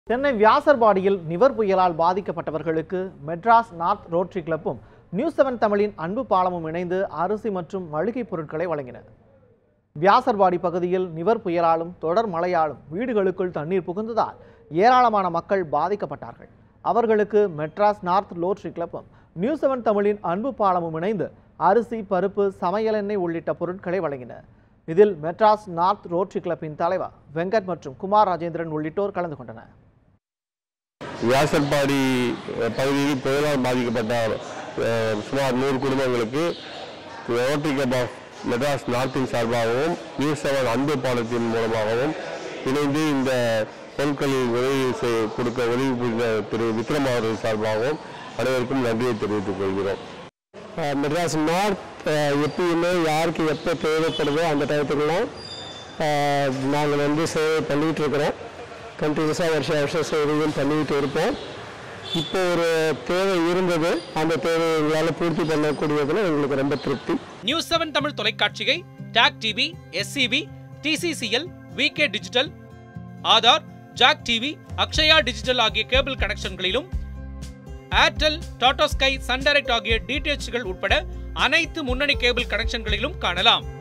Chennai வியாசர்பாடியில் Nivar புயலால் பாதிக்கப்பட்டவர்களுக்கு Madras North Rotary கிளப்பும் நியூஸ் செவன் தமிழின் அன்பு பாலமும் இணைந்து அரிசி மற்றும் மளிகைப் பொருட்களை வழங்கின வியாசர்பாடி பகுதியில் நிவர் புயலாலும் தொடர் மழையாலும் வீடுகளுக்குள் தண்ணீர் புகுந்ததால் ஏராளமான மக்கள் பாதிக்கப்பட்டார்கள் அவர்களுக்கு மெட்ராஸ் நார்த் ரோட்டரி கிளப்பும் நியூஸ் செவன் தமிழின் அன்பு பாலமும் இணைந்து அரிசி பருப்பு சமையல் எண்ணெய் உள்ளிட்ட பொருட்களை வழங்கின இதில் மெட்ராஸ் நார்த் ரோட்டரி கிளப்பின் தலைவர் வெங்கட் மற்றும் குமார் ராஜேந்திரன் உள்ளிட்டோர் கலந்து கொண்டனர் வியாசர்பாடி அஹ், பகுதியில் புயலால் பாதிக்கப்பட்ட அஹ், சுமார் நூறு குடும்பங்களுக்கு ரோட்டரி கிளப் ஆஃப் மெட்ராஸ் நார்த்தின் சார்பாகவும் நியூஸ் செவன் அன்பு பாலத்தின் மூலமாகவும் இணைந்து இந்த பொருட்களில் உதவி செய்- கொடுக்க உதவி புரிந்த திரு விக்ரம் அவர்கள் சார்பாகவும் அனைவருக்கும் நன்றியை தெரிவித்துக் கொள்கிறோம் மெட்ராஸ் நார்த் எப்பயுமே யாருக்கு எப்போ தேவைப்படுதோ அந்த டயத்துக்குலாம் நாங்கள் வந்து சேவை பண்ணிகிட்டு இருக்கிறோம் கண்டினியூஸாக வருஷம் வருஷம் சேவையும் பண்ணிக்கிட்டு இருப்போம் இப்போ ஒரு தேவை இருந்தது அந்த தேவையை எங்களால் பூர்த்தி பண்ணக்கூடியதில் எங்களுக்கு ரொம்ப திருப்தி நியூஸ் செவன் தமிழ் தொலைக்காட்சியை TAC TV SCV TCCL VK digital Aadhaar Jack TV Akshaya digital ஆகிய கேபிள் கனெக்ஷன்களிலும் Airtel Tata Sky Sun Direct ஆகிய டிடிஎச்கள் உட்பட அனைத்து முன்னணி கேபிள் கனெக்ஷன்களிலும் காணலாம்